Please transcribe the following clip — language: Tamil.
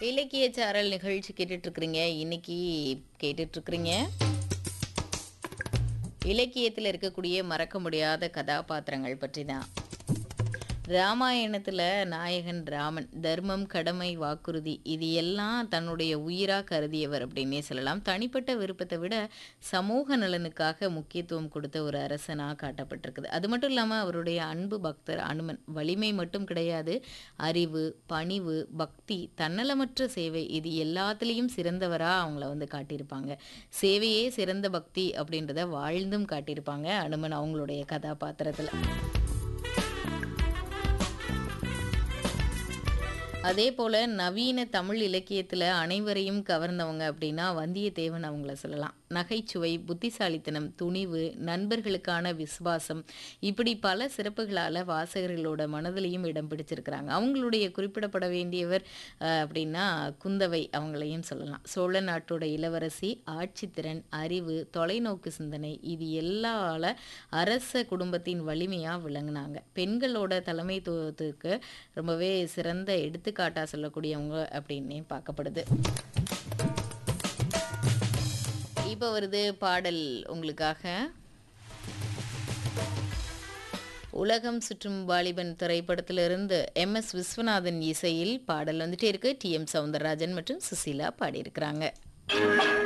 இலக்கிய சாரல் நிகழ்ச்சி கேட்டுட்டு இருக்கிறீங்க இன்னைக்கு கேட்டுட்டு இருக்கிறீங்க இலக்கியத்தில் இருக்கக்கூடிய மறக்க முடியாத கதாபாத்திரங்கள் பற்றி தான் ராமாயணத்தில் நாயகன் ராமன் தர்மம் கடமை வாக்குறுதி இது எல்லாம் தன்னுடைய உயிராக கருதியவர் அப்படின்னே சொல்லலாம் தனிப்பட்ட விருப்பத்தை விட சமூக நலனுக்காக முக்கியத்துவம் கொடுத்த ஒரு அரசனாக காட்டப்பட்டிருக்குது அது மட்டும் இல்லாமல் அவருடைய அன்பு பக்தர் அனுமன் வலிமை மட்டும் கிடையாது அறிவு பணிவு பக்தி தன்னலமற்ற சேவை இது எல்லாத்துலேயும் சிறந்தவராக அவங்கள வந்து காட்டியிருப்பாங்க சேவையே சிறந்த பக்தி அப்படின்றத வாழ்ந்தும் காட்டியிருப்பாங்க அனுமன் அவங்களுடைய கதாபாத்திரத்தில் அதே போல் நவீன தமிழ் இலக்கியத்தில் அனைவரையும் கவர்ந்தவங்க அப்படின்னா வந்தியத்தேவன் அவங்கள சொல்லலாம் நகைச்சுவை புத்திசாலித்தனம் துணிவு நண்பர்களுக்கான விசுவாசம் இப்படி பல சிறப்புகளால் வாசகர்களோட மனதிலையும் இடம் பிடிச்சிருக்கிறாங்க அவங்களுடைய குறிப்பிடப்பட வேண்டியவர் அஹ், அப்படின்னா குந்தவை அவங்களையும் சொல்லலாம் சோழ நாட்டோட இளவரசி ஆட்சித்திறன் அறிவு தொலைநோக்கு சிந்தனை இது எல்லால அரச குடும்பத்தின் வலிமையாக விளங்குனாங்க பெண்களோட தலைமைத்துவத்துக்கு ரொம்பவே சிறந்த எடுத்துக்காட்டாக சொல்லக்கூடியவங்க அப்படின்னே பார்க்கப்படுது இப்போ வருது பாடல் உங்களுக்காக உலகம் சுற்றும் வாலிபன் திரைப்படத்திலிருந்து எம் எஸ் விஸ்வநாதன் இசையில் பாடல் வந்துட்டே இருக்கு டி எம் சவுந்தரராஜன் மற்றும் சுசீலா பாடியிருக்கிறாங்க